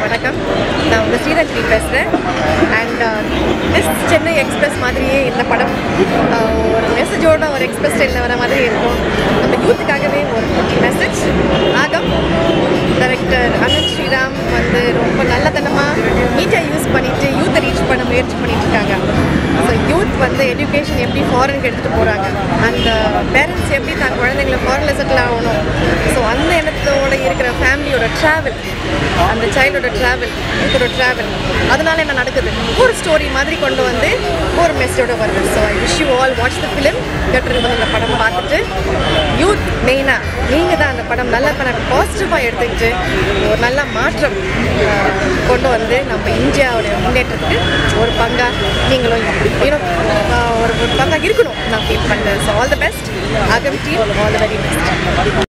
வணக்கம் நான் உங்கள் ஸ்ரீரஞ்சனி பேசுகிறேன் அண்ட் திஸ் சென்னை எக்ஸ்பிரஸ் மாதிரியே இந்த படம் uh, ஒரு மெசேஜோட ஒரு எக்ஸ்பிரஸ் ட்ரெயினில் வர மாதிரி இருக்கும் நம்ம யூத்துக்காகவே ஒரு மெசேஜ் ஆகம் டைரக்டர் அனந்த் ஸ்ரீராம் வந்து ரொம்ப நல்லதனமாக மீடியா யூஸ் பண்ணிட்டு யூத்தை ரீச் பண்ண முயற்சி பண்ணிட்டு இருக்காங்க ஸோ யூத் வந்து எஜுகேஷன் எப்படி ஃபாரினுக்கு எடுத்துகிட்டு போகிறாங்க அந்த பேரண்ட்ஸ் எப்படி தான் குழந்தைங்களை ஃபாரினில் செட்டில் ஆகணும் ஸோ அந்த எண்ணத்தோட இருக்கிற ஃபேமிலியோட ட்ராவல் அந்த சைல்டோட ட்ராவல் யூத்தோட ட்ராவல் அதனால என்ன நடக்குது ஒரு ஸ்டோரி மாதிரி கொண்டு வந்து ஒரு மெசேஜோட வருது so I wish you all watch the film கட்டுறது அந்த படம் பார்த்துட்டு யூத் மெயினாக நீங்கள் தான் அந்த படம் நல்ல படம் பாசிட்டிவாக எடுத்துக்கிட்டு ஒரு நல்ல மாற்றம் ஆஹ், கொண்டு வந்து நம்ம இந்தியாவுடைய முன்னேற்றத்துக்கு ஒரு பங்காக நீங்களும் இன்னும் ஒரு ஒரு பங்காக இருக்கணும் நான் ஃபீல் பண்ணுறேன் ஸோ ஆல் த பெஸ்ட் அகம் team all the very best